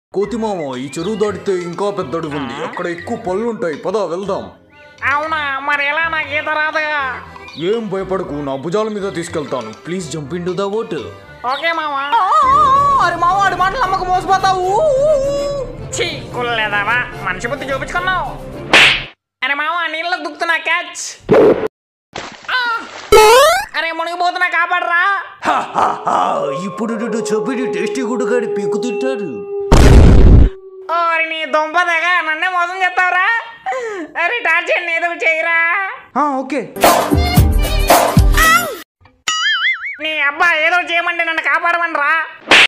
కోతిమామ ఈ చెరువు దాటితే ఇంకా పెద్ద అడుగు ఉంది అక్కడ ఎక్కువ పళ్ళు ఉంటాయి పద వెళ్దాం అవునా మరి ఎలా నాకు ఈత రాదుగా ఏం భయపడకు నా భుజాల మీద తీసుకెళ్తాను please jump in to the water okay మావా అరే మామ వాడి మాటలు నమ్మకం మోసపోతావు ఛీ కుల్లేదావా మనిషి బుద్ధి చూపించుకున్నావు అరే మామ నీళ్ళలో దుక్కుతున్నా క్యాచ్ ఆ! అరే మునిగిపోతున్నా కాపాడరా ఇప్పుడు చెప్పి టేస్టీ గుడ్డుగాడి పీకు తింటాడు ఓరి నీ దుంపదగా నన్నే మోసం చేస్తావురా అరే టార్చర్ ఏదో ఒకటి చేయరా ఓకే నీ అబ్బా ఏదో ఒకటి చేయమంటే నన్ను కాపాడమని రా